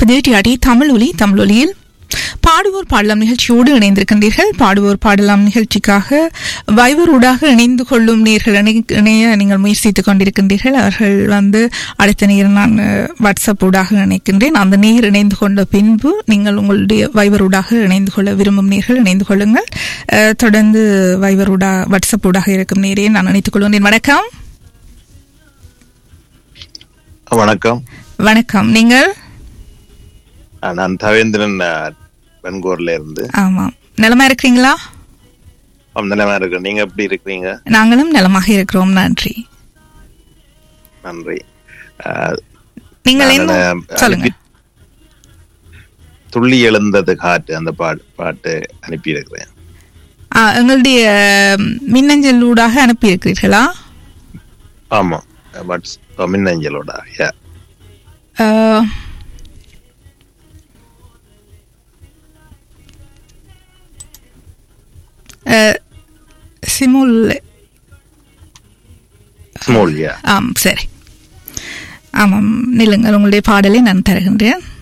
கேட்பது டிஆர்டி தமிழ் ஒலி தமிழ் ஒலியில் பாடுவோர் பாடலாம் நிகழ்ச்சியோடு இணைந்திருக்கின்றீர்கள் பாடுவோர் பாடலாம் நிகழ்ச்சிக்காக வைவரூடாக இணைந்து கொள்ளும் நேர்கள் இணை- இணைய நீங்கள் முயற்சித்துக் கொண்டிருக்கின்றீர்கள் அவர்கள் வந்து அடுத்த நேரம் நான் அஹ், வாட்ஸ்அப் ஊடாக இணைக்கின்றேன் அந்த நேர் இணைந்து கொண்ட பின்பு நீங்கள் உங்களுடைய வைவரூடாக இணைந்து கொள்ள விரும்பும் நேர்கள் இணைந்து கொள்ளுங்கள் அஹ், தொடர்ந்து வைவரூடா வாட்ஸ்அப் ஊடாக இருக்கும் நேரையே நான் இணைத்துக் கொள்கிறேன் வணக்கம் வணக்கம் வணக்கம் நீங்கள் அஹ் நான் தவேந்திரன் அஹ், வெண்கூர்ல இருந்து ஆமாம் நலமா இருக்கிறீங்களா ஆம், நிலைமை இருக்கேன் நீங்க எப்படி இருக்கிறீங்க நாங்களும் நலமாக இருக்கிறோம் நன்றி நன்றி அஹ், நீங்கள் நான் என்ன அதை சொல்லுங்க அனுப்பி- துள்ளி எழுந்தது காற்று அந்த பாட்டு பாட்டு அனுப்பி இருக்கிறேன் ஆ, எங்களுடைய ம், மின்னஞ்சல் ஊடாக அனுப்பியிருக்கிறீர்களா ஆமா but மின்னஞ்சலோட yeah ah, ah, சிமுல் small யா ஆம் சரி ஆமாம் நில்லுங்கள் உங்களுடைய பாடலை நான் தருகின்றேன்